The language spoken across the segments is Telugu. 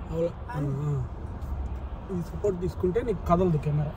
అవులా ఆ, ఆ. ఇది సపోర్ట్ తీసుకుంటే నీకు కదలదు కెమెరా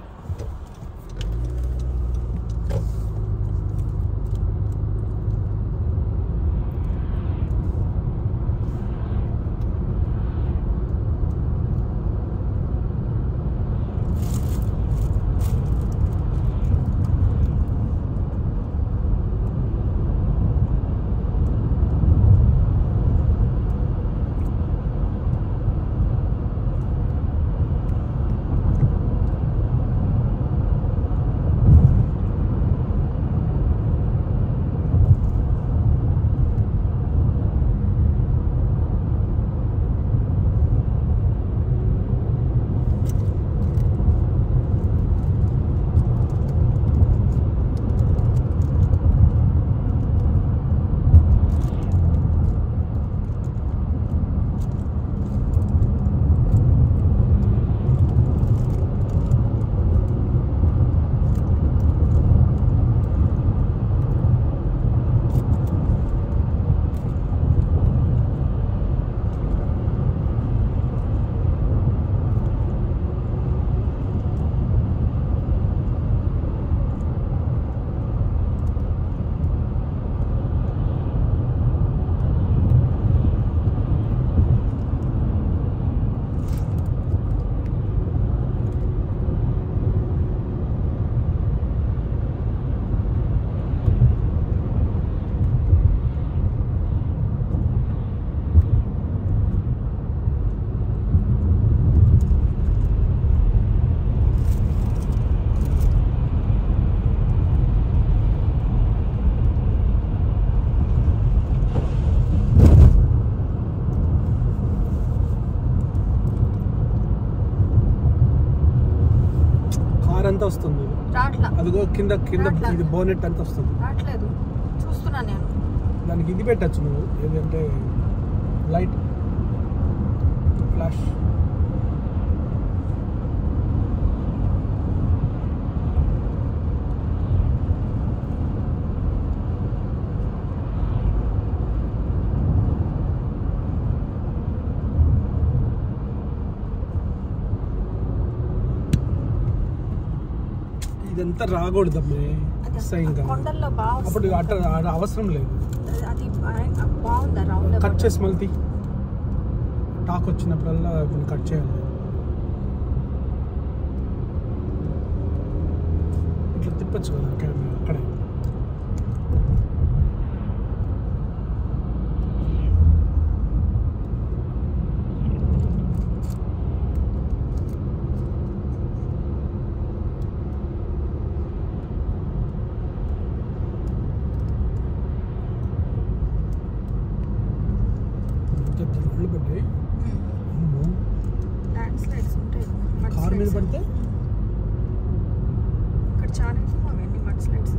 కార్ ఎంత వస్తుంది ఇది? రాట్లా అదిగో కింద కింద రాట్లా. ఇది బోనెట్ ఎంత వస్తుంది రావట్లేదు చూస్తున్నా నేను దానికి ఇది పెట్టచ్చు నువ్వు ఏదంటే లైట్ ఫ్లాష్ ఇదంతా రాకూడదమ్మే అది అసహ్యంగా కొండల్లో బాగా అప్పుడు వస్తుంది. అట్ట ఆడ అవసరం లేదు అది బా- బాగుందా రౌండ్ కట్ చేసి మళ్ళీ టాక్ వచ్చినప్పుడల్లా దీన్ని కట్ చేయాలి ఇట్లా తిప్పచ్చు కదా కెమెరా అక్కడే ఇంత ఒళ్ళు పడ్డాయి అమ్మో. ల్యాండ్ స్లైడ్స్ ఉంటాయి మడ్ కారు మీద స్లైడ్స్. పడితే ఇక్కడ చాలా ఎక్కువ అవన్నీ మడ్ స్లైడ్స్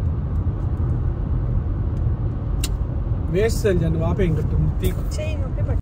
వేస్ట్ సెల్ జన్ వాపే ఇంకట్టు తీకు చేయి నొప్పి పట్టు